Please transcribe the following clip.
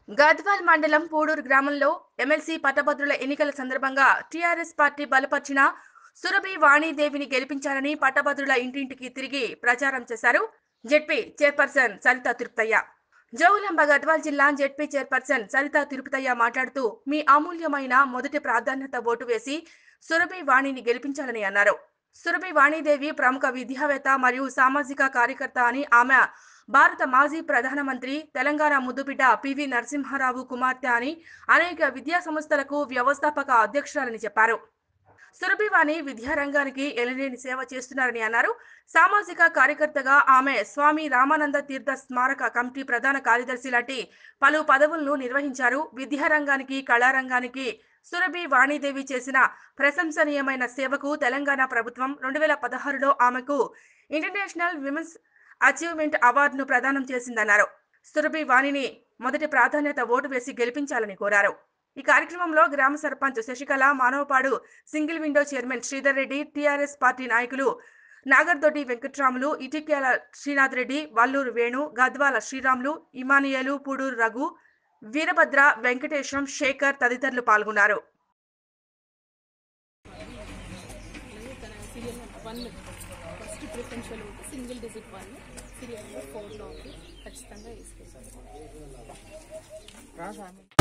గద్వాల్ మండలం పూడూరు గ్రామంలో ఎమ్మెల్సీ పట్టభద్రుల ఎన్నికల సందర్భంగా టీఆర్ఎస్ పార్టీ బలపరిచిన సురభి వాణీదేవిని గెలిపించాలని పట్టభద్రుల ఇంటింటికి తిరిగి ప్రచారం చేశారు జెడ్పీ చైర్పర్సన్ సరిత తిరుపతయ్య జోగులాంబ గద్వాల్ జిల్లా జెడ్పీ చైర్పర్సన్ సరిత తిరుపతయ్య మాట్లాడుతూ మీ అమూల్యమైన మొదటి ప్రాధాన్యత ఓటు వేసి సురభి వాణిని గెలిపించాలని అన్నారు సురభి వాణీదేవి ప్రముఖ విద్యావేత్త మరియు సామాజిక కార్యకర్త అని ఆమె భారత మాజీ ప్రధానమంత్రి తెలంగాణ ముద్దుబిడ్డ పివి నరసింహారావు కుమార్తె అని అనేక విద్యా సంస్థలకు వ్యవస్థాపక అధ్యక్షురాలని చెప్పారు సురభివాణి విద్యారంగానికి ఎనలేని సేవ చేస్తున్నారని అన్నారు సామాజిక కార్యకర్తగా ఆమె స్వామి రామానంద తీర్థ స్మారక కమిటీ ప్రధాన కార్యదర్శి లాంటి పలు పదవులను నిర్వహించారు విద్యారంగానికి కళారంగానికి సురభి వాణీదేవి చేసిన ప్రశంసనీయమైన సేవకు తెలంగాణ ప్రభుత్వం రెండు వేల పదహారులో ఆమెకు ఇంటర్నేషనల్ విమెన్స్ అచీవ్మెంట్ అవార్డును ప్రదానం చేసిందన్నారు సురభి వాణిని మొదటి ప్రాధాన్యత ఓటు వేసి గెలిపించాలని కోరారు ఈ కార్యక్రమంలో గ్రామ sarpanch Sasikala Manavapadu single window chairman Sridhar Reddy TRS party నాయకులు నాగర్దొడ్డి వెంకట్రాములు ఇటిక్యాల శ్రీనాథ్ రెడ్డి వల్లూరు వేణు గద్వాల శ్రీరాములు ఇమానియలు పూడూరు రఘు వీరభద్ర వెంకటేశం శేఖర్ తదితరులు పాల్గొన్నారు తన సీరియల్ వన్ ఫస్ట్ ప్రిఫరెన్షియల్ ఉంటే సింగిల్ డిజిట్ వన్ సీరియల్ ఫోర్లో ఉంది ఖచ్చితంగా వేసుకుంటాను